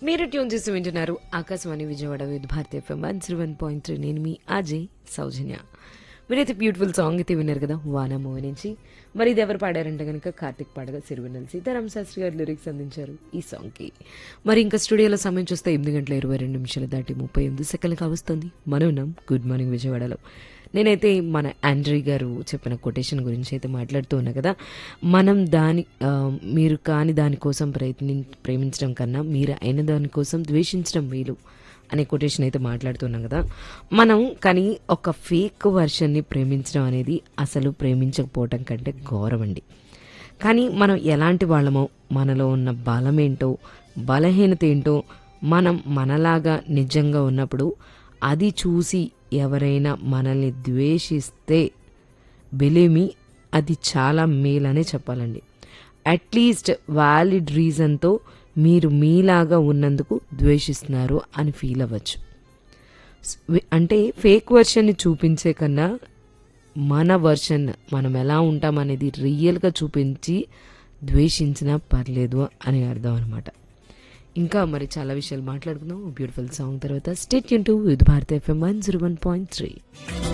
మీరు ట్యూన్ చేసి వింటున్నారు Akashvani Vijayawada Vividh Bharati FM one zero one point three నేను మీ అజయ్ సౌజన్య మీరైతే బ్యూటిఫుల్ సాంగ్ అయితే విన్నారు కదా వానా మూవీ నుంచి మరి ఇది ఎవరు పాడారంటే కనుక కార్తిక్ పాడగా సిరివెన్నెల సీతారాం శాస్త్రి గారు లిరిక్స్ అందించారు ఈ సాంగ్కి మరి ఇంకా స్టూడియోలో సమయం చూస్తే ఎనిమిది గంటల ఇరవై రెండు నిమిషాలు దాటి ముప్పై ఎనిమిది సెకండ్లు కావస్తుంది మనం ఉన్నాం గుడ్ మార్నింగ్ విజయవాడలో నేనైతే మన ఆండ్రీ గారు చెప్పిన కొటేషన్ గురించి అయితే మాట్లాడుతూ ఉన్నా కదా మనం దాని ఆ, మీరు కాని దానికోసం ప్రయత్ని ప్రేమించడం కన్నా మీరు అయిన దానికోసం ద్వేషించడం మేలు అనే కొటేషన్ అయితే మాట్లాడుతున్నాం కదా మనం కానీ ఒక ఫేక్ వర్షన్ని ప్రేమించడం అనేది అసలు ప్రేమించకపోవటం కంటే ఘోరం అండి కానీ మనం ఎలాంటి వాళ్ళమో మనలో ఉన్న బలం ఏంటో బలహీనత ఏంటో మనం మనలాగా నిజంగా ఉన్నప్పుడు అది చూసి ఎవరైనా మనల్ని ద్వేషిస్తే బిలీమి అది చాలా మేలనే చెప్పాలండి అట్లీస్ట్ వ్యాలిడ్ రీజన్తో మీరు మీలాగా ఉన్నందుకు ద్వేషిస్తున్నారు అని ఫీల్ అవ్వచ్చు స్- వి- అంటే ఫేక్ వర్షన్ని చూపించే కన్నా మన వర్షన్ మనం ఎలా ఉంటామనేది రియల్గా చూపించి ద్వేషించినా పర్లేదు అని అర్థం అనమాట ఇంకా మరి చాలా విషయాలు మాట్లాడుకుందాం బ్యూటిఫుల్ సాంగ్ తర్వాత stay tuned with Bharat FM one zero one point three